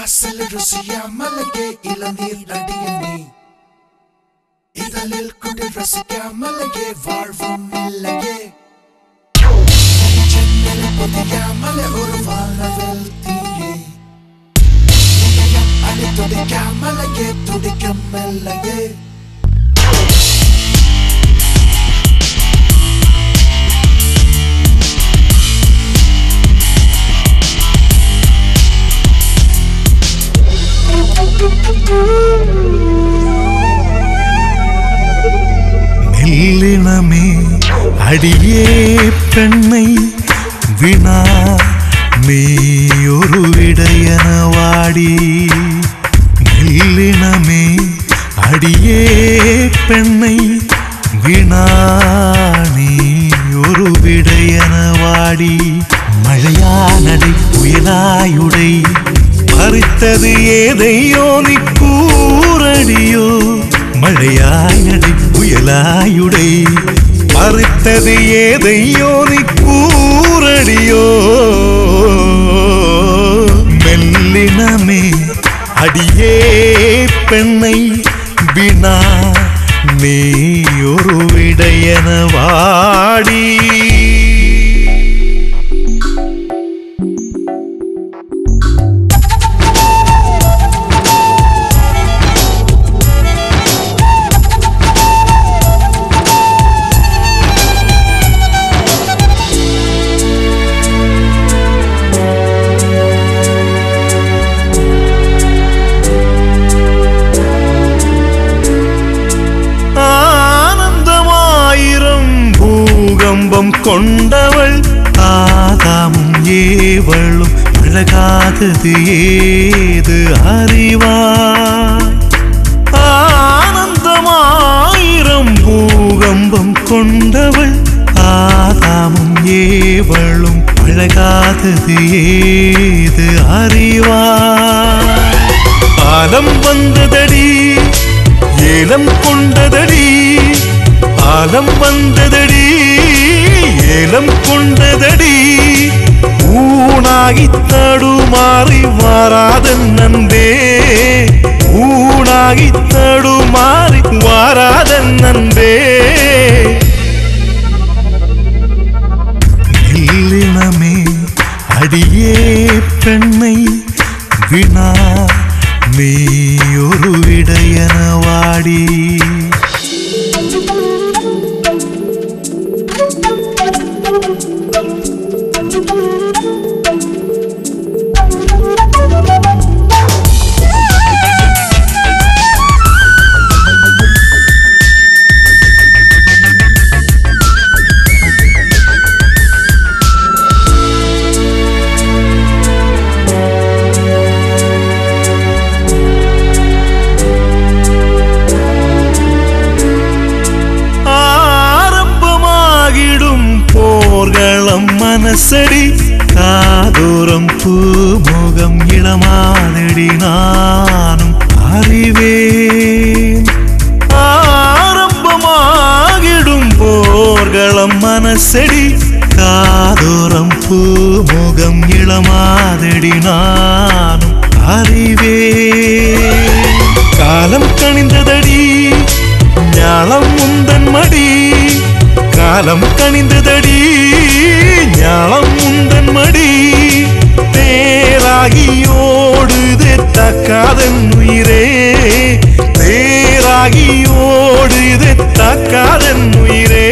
வாசல் ருசியா மலையே இளநீர் அடிய நீ இதழில் கொண்டு ரசிக்காமலையே வாழ்வும் இல்லையே ஜன்னல் புதியாமலே ஒரு வானவில் தீயே இதயம் அடி துடிக்காமலையே துடிக்கும் மெல்லையே மெல்லினமே அடியே பெண்ணை வினா நீ ஒரு விடையன வாடி மெல்லினமே அடியே பெண்ணை வினா நீ ஒரு விடையன வாடி மழையானடை புயலாயுடை பறித்தது ஏதையோ நீ கூறடியோ மழையாய் நடை புயலாயுடை பறித்தது ஏதையோ நீ கூறடியோ மெல்லினமே அடியே பெண்ணை வினா நீ ஒரு விடையன வாடி ஆனந்தமாயிரம் பூகம்பம் கொண்டவள் ஆதாமும் ஏவளும் அழகாதது ஏது அறிவாய் ஆனந்தமாயிரம் பூகம்பம் கொண்டவள் ஆதாமும் ஏவளும் அழகாதது ஏது அறிவாய் ஆலம் வந்ததடி ஏலம் கொண்டதடி ஆலம் வந்ததடி ஏலம் கொண்டதடி ஊனாகி தடுமாறி வாராதன் நந்தே ஊனாகி தடுமாறி வாராதன் நந்தே இல்லினமே அடியே பெண்ணை வினா நீ ஒரு விடையன வாடி ஆரம்பமாகிடும் போர்களம் மனசடி காதோரம் பூமுகம் இளமானடி நானும் அறிவேன் ஆரம்பமாகிடும் போர்களம் மனசடி காதோரம் பூமுகம் இளமாதடி நானும் அறிவேன் காலம் கணிந்ததடி ஞாலம் முந்தன் மடி காலம் கணிந்ததடி ஞாலம் முந்தன் மடி தேராகி ஓடுது தக்காதன் உயிரே தேராகி ஓடுது தக்காதன் உயிரே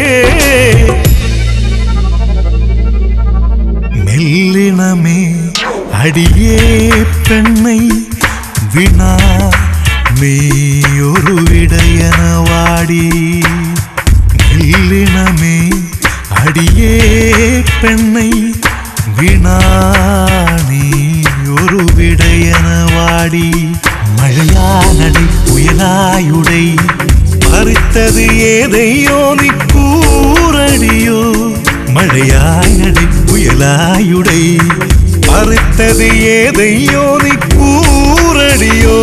மெல்லினமே அடியே பெண்ணை வினா நீ ஒரு விடையன வாடி மெல்லினமே அடியே பெண்ணை வினா நீ ஒரு விடையன வாடி மழையானடை புயலாயுடை பறித்தது ஏதையோ நீ கூறடியோ மழையாய் நடை புயலாயுடை பறித்தது ஏதையோ நீ கூறடியோ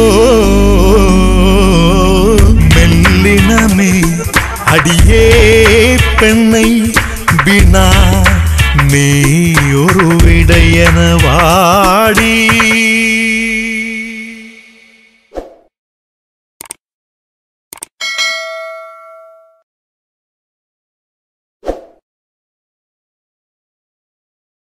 மெல்லினமே அடியே பெண்ணை வினா நீ ஒரு விடையன வாடி